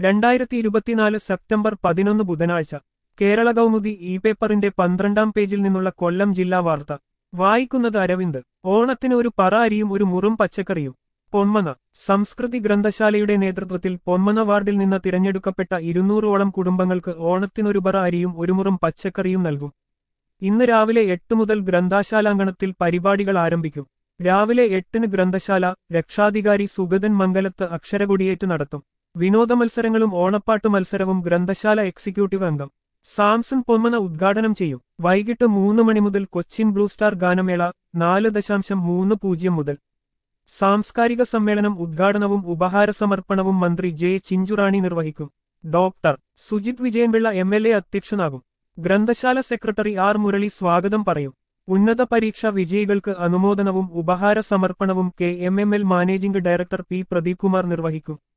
രണ്ടായിരത്തി ഇരുപത്തിനാല് സെപ്റ്റംബർ പതിനൊന്ന് ബുധനാഴ്ച കേരള കൗമുദി ഇ പേപ്പറിന്റെ പന്ത്രണ്ടാം പേജിൽ നിന്നുള്ള കൊല്ലം ജില്ലാ വാർത്ത വായിക്കുന്നത് അരവിന്ദ് ഓണത്തിന് ഒരു പറ അരിയും ഒരു മുറും പച്ചക്കറിയും പൊന്മന സംസ്കൃതി ഗ്രന്ഥശാലയുടെ നേതൃത്വത്തിൽ പൊന്മന വാർഡിൽ നിന്ന് തിരഞ്ഞെടുക്കപ്പെട്ട ഇരുന്നൂറോളം കുടുംബങ്ങൾക്ക് ഓണത്തിനൊരു പറ അരിയും ഒരു മുറും പച്ചക്കറിയും നൽകും ഇന്ന് രാവിലെ എട്ട് മുതൽ ഗ്രന്ഥശാലാങ്കണത്തിൽ പരിപാടികൾ ആരംഭിക്കും രാവിലെ എട്ടിന് ഗ്രന്ഥശാല രക്ഷാധികാരി സുഗതൻ മംഗലത്ത് അക്ഷരകൊടിയേറ്റ് നടത്തും വിനോദ മത്സരങ്ങളും ഓണപ്പാട്ട് മത്സരവും ഗ്രന്ഥശാല എക്സിക്യൂട്ടീവ് അംഗം സാംസൺ പൊന്മന ഉദ്ഘാടനം ചെയ്യും വൈകിട്ട് മൂന്ന് മണി മുതൽ കൊച്ചിൻ ബ്ലൂ സ്റ്റാർ ഗാനമേള നാല് ദശാംശം മൂന്ന് പൂജ്യം മുതൽ സാംസ്കാരിക സമ്മേളനം ഉദ്ഘാടനവും ഉപഹാര സമർപ്പണവും മന്ത്രി ജെ ചിഞ്ചുറാണി നിർവഹിക്കും doctor Sujith Vijayanpillai M L A അധ്യക്ഷനാകും ഗ്രന്ഥശാല സെക്രട്ടറി ആർ മുരളി സ്വാഗതം പറയും ഉന്നത പരീക്ഷാ വിജയികൾക്ക് അനുമോദനവും ഉപഹാര സമർപ്പണവും K M M L managing director P Pradeep Kumar നിർവഹിക്കും